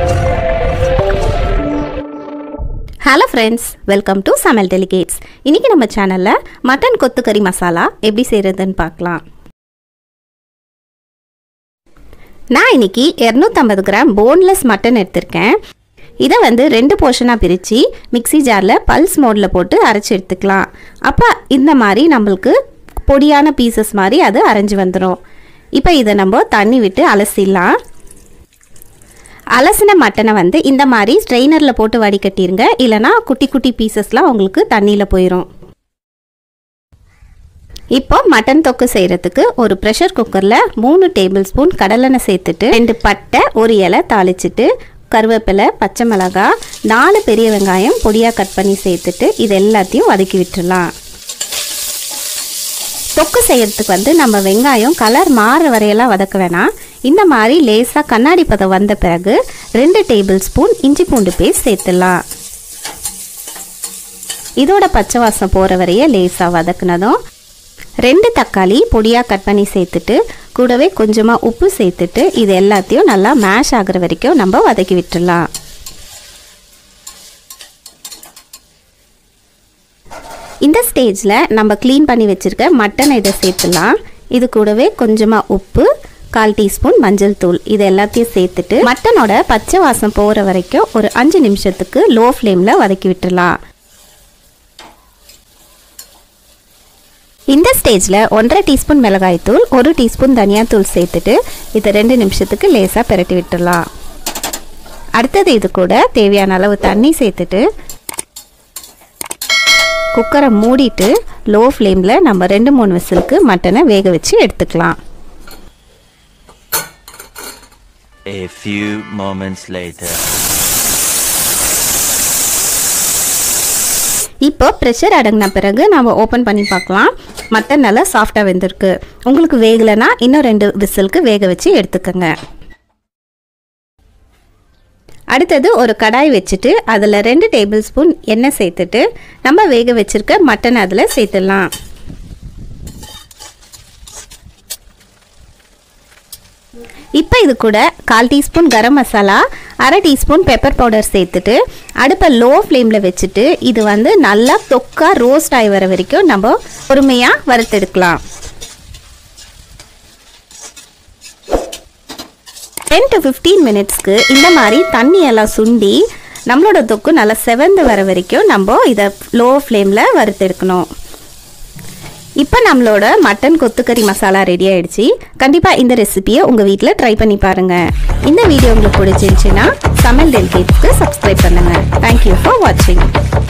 Hello friends welcome to Samayal delicates இன்றைக்கி நம்ம சேனலில் மட்டன் கொத்துக்கறி மசாலா எப்படி செய்கிறதுன்னு பார்க்கலாம் நான் இன்னைக்கு இரநூத்தம்பது கிராம் போன்லெஸ் மட்டன் எடுத்திருக்கேன் இதை வந்து ரெண்டு போர்ஷனாக பிரித்து மிக்ஸி ஜாரில் பல்ஸ் மோடில் போட்டு அரைச்சி எடுத்துக்கலாம் அப்போ இந்த மாதிரி நம்மளுக்கு பொடியான பீசஸ் மாதிரி அது அரைஞ்சு வந்துடும் இப்போ இதை நம்ம தண்ணி விட்டு அலசிடலாம் அலசின மட்டனை வந்து இந்த மாதிரி ஸ்ட்ரெயினரில் போட்டு வடிகட்டிருங்க இல்லைனா குட்டி குட்டி பீசஸ்லாம் உங்களுக்கு தண்ணியில் போயிடும் இப்போ மட்டன் தொக்கு செய்கிறதுக்கு ஒரு ப்ரெஷர் குக்கரில் மூணு டேபிள் ஸ்பூன் கடலெண்ணெய் சேர்த்துட்டு ரெண்டு பட்டை ஒரு இலை தாளிச்சிட்டு கருவேப்பிலை பச்சை மிளகாய் நாலு பெரிய வெங்காயம் பொடியாக கட் பண்ணி சேர்த்துட்டு இது எல்லாத்தையும் வதக்கி விட்டுடலாம் தொக்கு செய்யறதுக்கு வந்து நம்ம வெங்காயம் கலர் மாறுற வரையெல்லாம் வதக்க வேணாம் இந்த மாதிரி லேசாக கண்ணாடி பதம் வந்த பிறகு ரெண்டு டேபிள் ஸ்பூன் இஞ்சி பூண்டு பேஸ்ட் சேர்த்துடலாம் இதோட பச்சை வாசம் போகிற வரைய லேசாக வதக்குனதும் ரெண்டு தக்காளி பொடியாக கட் பண்ணி சேர்த்துட்டு கூடவே கொஞ்சமாக உப்பு சேர்த்துட்டு இது எல்லாத்தையும் நல்லா மேஷ் ஆகுற வரைக்கும் நம்ம வதக்கி விட்டுடலாம் இந்த ஸ்டேஜில் நம்ம க்ளீன் பண்ணி வச்சுருக்க மட்டனை இதை சேர்த்துலாம் இது கூடவே கொஞ்சமாக உப்பு கால் டீஸ்பூன் மஞ்சள் தூள் இது எல்லாத்தையும் சேர்த்துட்டு மட்டனோட பச்சை வாசம் போகிற வரைக்கும் ஒரு அஞ்சு நிமிஷத்துக்கு லோ ஃப்ளேமில் வதக்கி விட்டுடலாம் இந்த ஸ்டேஜில் ஒன்றரை டீஸ்பூன் மிளகாய்த்தூள் ஒரு டீஸ்பூன் தனியாத்தூள் சேர்த்துட்டு இதை ரெண்டு நிமிஷத்துக்கு லேசாக பிரட்டி விட்டுடலாம் அடுத்தது இது கூட தேவையான அளவு தண்ணி சேர்த்துட்டு குக்கரை மூடிட்டு லோ ஃப்ளேமில் நம்ம ரெண்டு மூணு விசிலுக்கு மட்டனை வேக வச்சு எடுத்துக்கலாம் A few moments later. இப்போ ப்ரெஷர் அடங்கின பிறகு நம்ம ஓப்பன் பண்ணி பார்க்கலாம் மட்டன் நல்லா சாஃப்டாக வெந்திருக்கு உங்களுக்கு வேகலைன்னா இன்னும் ரெண்டு விசிலுக்கு வேக வச்சு எடுத்துக்கோங்க அடுத்தது ஒரு கடாய் வச்சுட்டு அதில் ரெண்டு டேபிள் ஸ்பூன் எண்ணெய் சேர்த்துட்டு நம்ம வேக வச்சிருக்க மட்டன் அதில் சேர்த்துடலாம் இப்போ இது கூட கால் டீஸ்பூன் கரம் மசாலா அரை டீஸ்பூன் பெப்பர் பவுடர் சேர்த்துட்டு அடுப்பை லோ ஃப்ளேமில் வச்சுட்டு இது வந்து நல்லா தொக்கா ரோஸ்ட் ஆகி வர வரைக்கும் நம்ம பொறுமையாக வறுத்தெடுக்கலாம் டென் டு ஃபிஃப்டீன் மினிட்ஸ்க்கு இந்த மாதிரி தண்ணி எல்லாம் சுண்டி நம்மளோட தொக்கு நல்லா செவந்து வர வரைக்கும் நம்ம இதை லோ ஃப்ளேமில் வறுத்தெடுக்கணும் இப்போ நம்மளோட மட்டன் கொத்துக்கறி மசாலா ரெடி ஆயிடுச்சு கண்டிப்பாக இந்த ரெசிபியை உங்கள் வீட்டில் ட்ரை பண்ணி பாருங்கள் இந்த வீடியோ உங்களுக்கு பிடிச்சிருந்துச்சுன்னா சமையல் டெலிகேட்ஸ்க்கு சப்ஸ்கிரைப் பண்ணுங்கள் தேங்க்யூ ஃபார் வாட்சிங்